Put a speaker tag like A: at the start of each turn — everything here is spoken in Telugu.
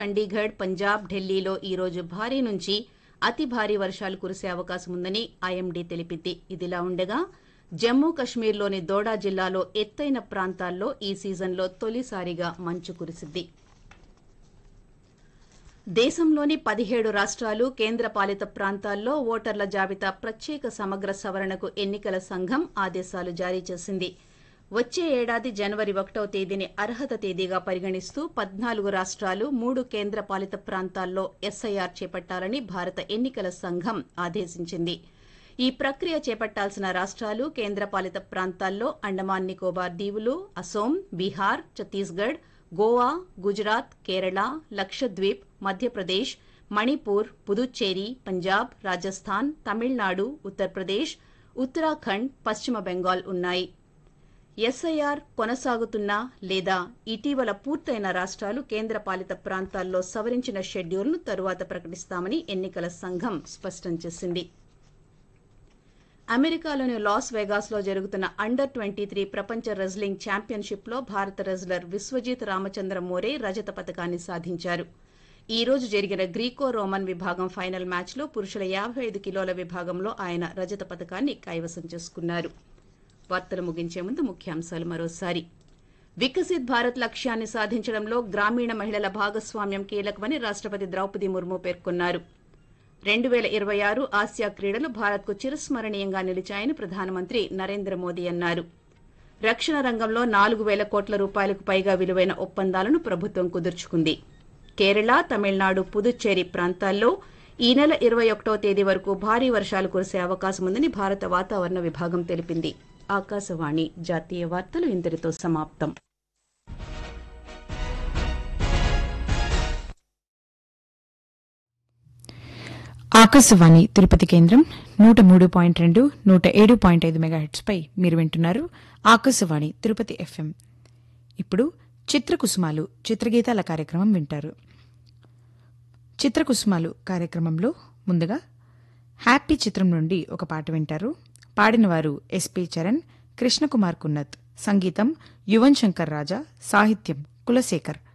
A: చండీగఢ్ పంజాబ్ ఢిల్లీలో ఈ రోజు భారీ నుంచి అతి భారీ వర్షాలు కురిసే అవకాశం ఉందని ఐఎండీ తెలిపింది ఇదిలా ఉండగా జమ్మూ కశ్మీర్లోని దోడా జిల్లాలో ఎత్తైన ప్రాంతాల్లో ఈ సీజన్లో తొలిసారిగా మంచు కురిసింది దేశంలోని పదిహేడు రాష్ట్రాలు కేంద్రపాలిత ప్రాంతాల్లో ఓటర్ల జాబితా ప్రత్యేక సమగ్ర సవరణకు ఎన్నికల సంఘం ఆదేశాలు జారీ చేసింది వచ్చే ఏడాది జనవరి ఒకటవ తేదీని అర్హత తేదీగా పరిగణిస్తూ పద్నాలుగు రాష్ట్రాలు మూడు కేంద్రపాలిత ప్రాంతాల్లో ఎస్ఐఆర్ చేపట్టాలని భారత ఎన్నికల సంఘం ఆదేశించింది ఈ ప్రక్రియ చేపట్టాల్సిన రాష్ట్రాలు కేంద్రపాలిత ప్రాంతాల్లో అండమాన్ నికోబార్ దీవులు అసోం బీహార్ ఛత్తీస్గఢ్ గోవా గుజరాత్ కేరళ లక్షద్వీప్ మధ్యప్రదేశ్ మణిపూర్ పుదుచ్చేరి పంజాబ్ రాజస్థాన్ తమిళనాడు ఉత్తరప్రదేశ్ ఉత్తరాఖండ్ పశ్చిమ బెంగాల్ ఉన్నాయి ఎస్ఐఆర్ కొనసాగుతున్న లేదా ఇటీవల పూర్తయిన రాష్ట్రాలు కేంద్రపాలిత ప్రాంతాల్లో సవరించిన షెడ్యూల్ను తరువాత ప్రకటిస్తామని ఎన్నికల సంఘం స్పష్టం చేసింది అమెరికాలోని లాస్ వెగాస్లో జరుగుతున్న అండర్ ట్వంటీ త్రీ ప్రపంచ రెజ్లింగ్ ఛాంపియన్షిప్లో భారత రెజ్లర్ విశ్వజిత్ రామచంద్ర మోరే రజత పథకాన్ని సాధించారు ఈ రోజు జరిగిన గ్రీకో రోమన్ విభాగం ఫైనల్ మ్యాచ్లో పురుషుల యాభై ఐదు కిలోల విభాగంలో ఆయన రజత పథకాన్ని కైవసం చేసుకున్నారు వార్తలు ముగించే ముందు ముఖ్యాంశాలు మరోసారి వికసిత్ భారత్ లక్ష్యాన్ని సాధించడంలో గ్రామీణ మహిళల భాగస్వామ్యం కీలకమని రాష్టపతి ద్రౌపది ముర్ము పేర్కొన్నారు రెండు వేల ఇరవై ఆరు ఆసియా క్రీడలు భారత్కు చిరస్మరణీయంగా నిలిచాయని ప్రధానమంత్రి నరేంద్ర మోదీ అన్నారు రక్షణ రంగంలో నాలుగు వేల కోట్ల రూపాయలకు పైగా విలువైన ఒప్పందాలను ప్రభుత్వం కుదుర్చుకుంది కేరళ తమిళనాడు పుదుచ్చేరి ప్రాంతాల్లో ఈ నెల ఇరవై ఒకటో తేదీ వరకు భారీ వర్షాలు కురిసే అవకాశం ఉందని భారత వాతావరణ విభాగం తెలిపింది ఆకాశవాణి జాతీయ వార్తలు ఇంతటితో సమాప్తం
B: ఆకాశవాణి తిరుపతి కేంద్రం నూట మూడు పాయింట్ రెండు నూట ఏడు పాయింట్ ఐదు మెగాహెట్స్పై మీరు వింటున్నారు ఆకాశవాణి తిరుపతి ఎఫ్ఎం ఇప్పుడు చిత్రకుసుమాలు చిత్రగీతాల కార్యక్రమం వింటారు చిత్రకుసుమాలు కార్యక్రమంలో ముందుగా హ్యాపీ చిత్రం నుండి ఒక పాట వింటారు పాడినవారు ఎస్పి చరణ్ కృష్ణకుమార్ కున్నత్ సంగీతం యువన్ శంకర్ రాజా సాహిత్యం కులశేఖర్